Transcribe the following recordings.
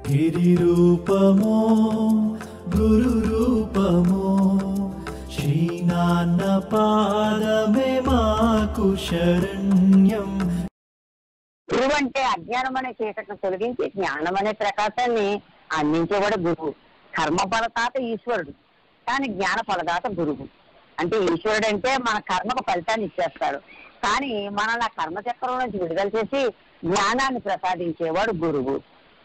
గిరి రూపమో గురు రూపమో శ్రీనాన్న పాదమే మాకు శరణ్యం గురువు అంటే అజ్ఞానం అనే చీకటిని తొలగించి జ్ఞానం అనే ప్రకాశాన్ని అందించేవాడు గురువు కర్మ ఫలదాత ఈశ్వరుడు కానీ జ్ఞాన ఫలదాత గురువు అంటే ఈశ్వరుడు అంటే మన కర్మకు ఫలితాన్ని ఇచ్చేస్తాడు కానీ మనల్ని ఆ కర్మ చక్రం నుంచి విడుదల చేసి జ్ఞానాన్ని ప్రసాదించేవాడు గురువు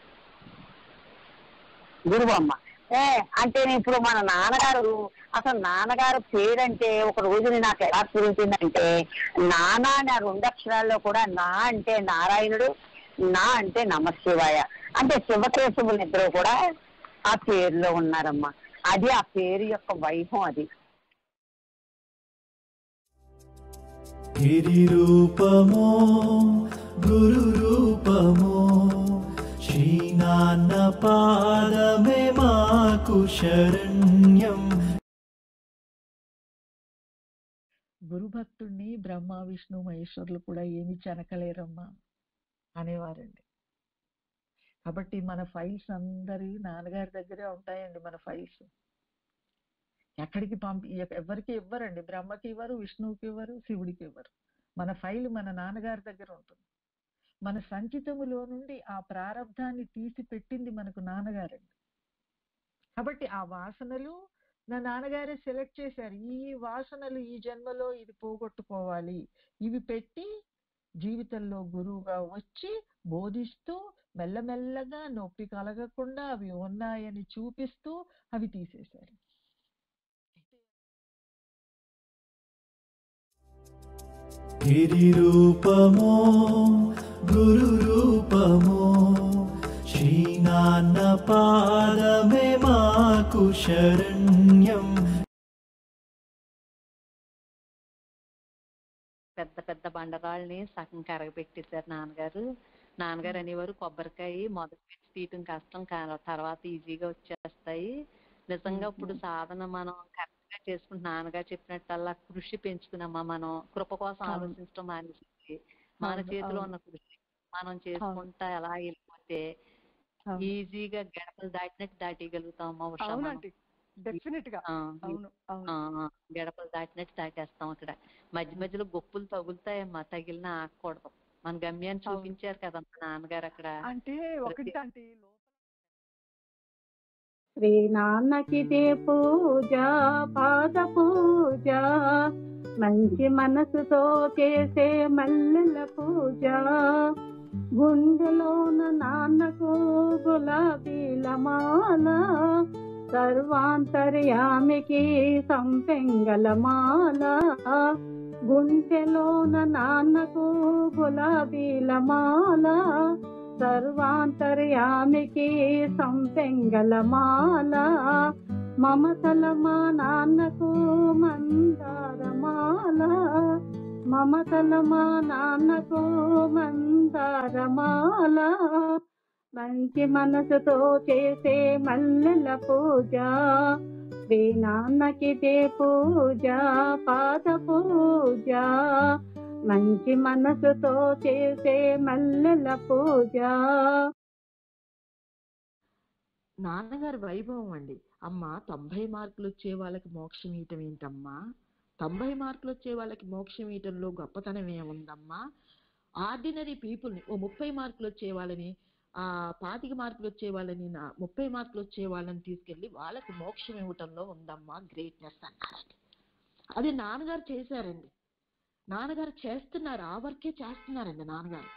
గురువు అమ్మ ఏ అంటే ఇప్పుడు మన నాన్నగారు అసలు నాన్నగారు పేరంటే ఒక రోజుని నాకు ఎలా కుదురుతుందంటే నాన్న అనే ఆ రెండు అక్షరాల్లో కూడా నా అంటే నారాయణుడు నా అంటే నమశివాయ అంటే శివకేశవులు ఇద్దరు కూడా ఆ పేరులో ఉన్నారమ్మా అది ఆ పేరు యొక్క వైభవం అది గిరి రూపమో గురు రూపమో శ్రీనాన్న పాదమే మాకు శరణ్యం గురుభక్తుణ్ణి బ్రహ్మ విష్ణు మహేశ్వరులు కూడా ఏమి చెనకలేరమ్మా అనేవారండి కాబట్టి మన ఫైల్స్ అందరి నాన్నగారి దగ్గరే ఉంటాయండి మన ఫైల్స్ ఎక్కడికి పంపి ఎ- ఎవరికి ఇవ్వరండి బ్రహ్మకి ఇవ్వరు విష్ణువుకి ఇవ్వరు శివుడికి ఇవ్వరు మన ఫైల్ మన నాన్నగారి దగ్గర ఉంటుంది మన సంచితములో నుండి ఆ ప్రారంధాన్ని తీసి పెట్టింది మనకు నాన్నగారండి కాబట్టి ఆ వాసనలు నా నాన్నగారే సెలెక్ట్ చేశారు ఈ వాసనలు ఈ జన్మలో ఇది పోగొట్టుకోవాలి ఇవి పెట్టి జీవితంలో గురువుగా వచ్చి బోధిస్తూ మెల్లమెల్లగా నొప్పి కలగకుండా అవి ఉన్నాయని చూపిస్తూ అవి తీసేశారు గిరి రూపమో గురు రూపమో శ్రీనాన్న పాదమే మాకు శరణ్యం పెద్ద పెద్ద బండరాళ్ళని సగం కరగబెట్టేశారు నాన్నగారు నాన్నగారు అనేవారు కొబ్బరికాయ మొదటి పెట్టి తీయటం కష్టం కా- తర్వాత ఈజీగా వచ్చేస్తాయి నిజంగా ఇప్పుడు సాధన మనం కరెక్ట్ గా చేసుకుంటే నాన్నగారు చెప్పినట్టల్లా కృషి పెంచుకున్నామా మనం కృప కోసం అవును. ఆలోచించడం మానేసి మన అవును, చేతిలో అవును. ఉన్న కృషి మనం చేసుకుంటా ఎలా వెళ్ళిపోతే అవును. ఈజీగా గడపలు దాటినట్టు దాటిగలుగుతాం ఉషా మనం. అవునండి డెఫినెట్ గా ఆ, అవును అవును ఆ, ఆ, గడపలు దాటినట్టు దాటేస్తాం అక్కడ మధ్య మధ్యలో గొప్పులు తగులుతాయమ్మా తగిలినా ఆగకూడదు మన గమ్యాన్ని అవును. చూపించారు కదా మా నాన్నగారు అక్కడ అంటే ఒకటి అంటే లోపల శ్రీ నాన్నకిదే పూజ పాద పూజ మంచి మనసుతో చేసే మల్లెల పూజ గుండెలోన నాన్నకు గులాబీల మాల సర్వాంతర్యామికి సంపెంగల మాల గుండెలోన నాన్నకు గులాబీల మాల సర్వాంతర్యామికి సంపెంగల మాల మమతల మా నాన్నకు మందార మాల మమతల మా నాన్నకు మందార మాల మంచి మనసుతో చేసే మల్లెల పూజ శ్రీ నాన్నకిదే పూజ పాద పూజ మంచి మనసుతో చేసే మల్లెల పూజ నాన్నగారి వైభవం అండి అమ్మ తొంభై మార్కులు వచ్చే వాళ్ళకి మోక్షం ఇయటం ఏంటమ్మా తొంభై మార్కులు వచ్చే వాళ్ళకి మోక్షం ఇయటంలో గొప్పతనం ఏముందమ్మా ఆర్డినరీ పీపుల్ని ఓ ముప్పై మార్కులు వచ్చే వాళ్ళని ఆ పాతిక మార్కులు వచ్చే వాళ్ళని నా ముప్పై మార్కులు వచ్చే వాళ్ళని తీసుకెళ్ళి వాళ్ళకి మోక్షం ఇవ్వటంలో ఉందమ్మా గ్రేట్నెస్ అన్నారండి అది నాన్నగారు చేశారండి నాన్నగారు చేస్తున్నారు ఆ వర్కే చేస్తున్నారండి నాన్నగారు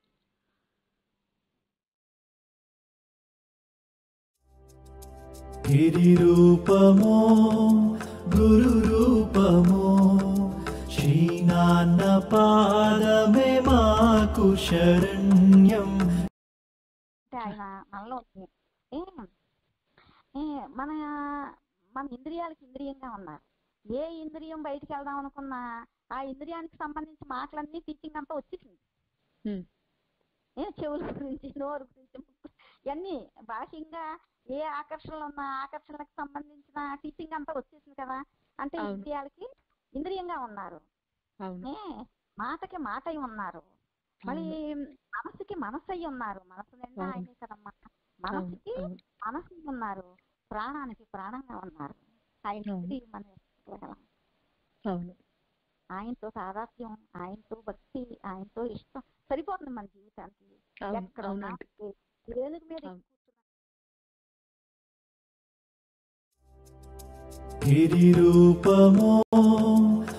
గిరి రూపమో గురు రూపమో శ్రీనాన్న పాదమే మాకు శరణ్యం అంటే ఆయన మనలో ఉంది. ఏ ఏ మన మన ఇంద్రియాలకు ఇంద్రియంగా ఉన్నారు ఏ ఇంద్రియం బయటికి వెళ్దాం అనుకున్నా ఆ ఇంద్రియానికి సంబంధించి మాటలన్నీ టీచింగ్ అంతా వచ్చేసింది హ్మ్. ఏ చెవుల గురించి నోరు గురించి ముక్కు ఇవన్నీ బాహ్యంగా ఏ ఆకర్షణలు ఉన్న ఆకర్షణలకు సంబంధించిన టీచింగ్ అంతా వచ్చేసింది కదా అంటే అవును. ఇంద్రియాలకి ఇంద్రియంగా ఉన్నారు అవును ఏ మాటకి మాట అయి ఉన్నారు మళ్ళీ మనసుకి మనసు అయి ఉన్నారు మనసు నిండా అవును. ఆయనే కదమ్మా మనసుకి అవును. మనసు ఉన్నారు ప్రాణానికి ప్రాణంగా ఉన్నారు ఆయన అవును. ఇది మనం ఎత్తుకోగలం. అవును ఆయనతో సాదాత్యం ఆయనతో భక్తి ఆయనతో ఇష్టం సరిపోతుంది మన జీవితానికి అవును ఎక్కడ ఉన్నా అవునండి ఏనుగు మీద అవును. గిరి రూపమో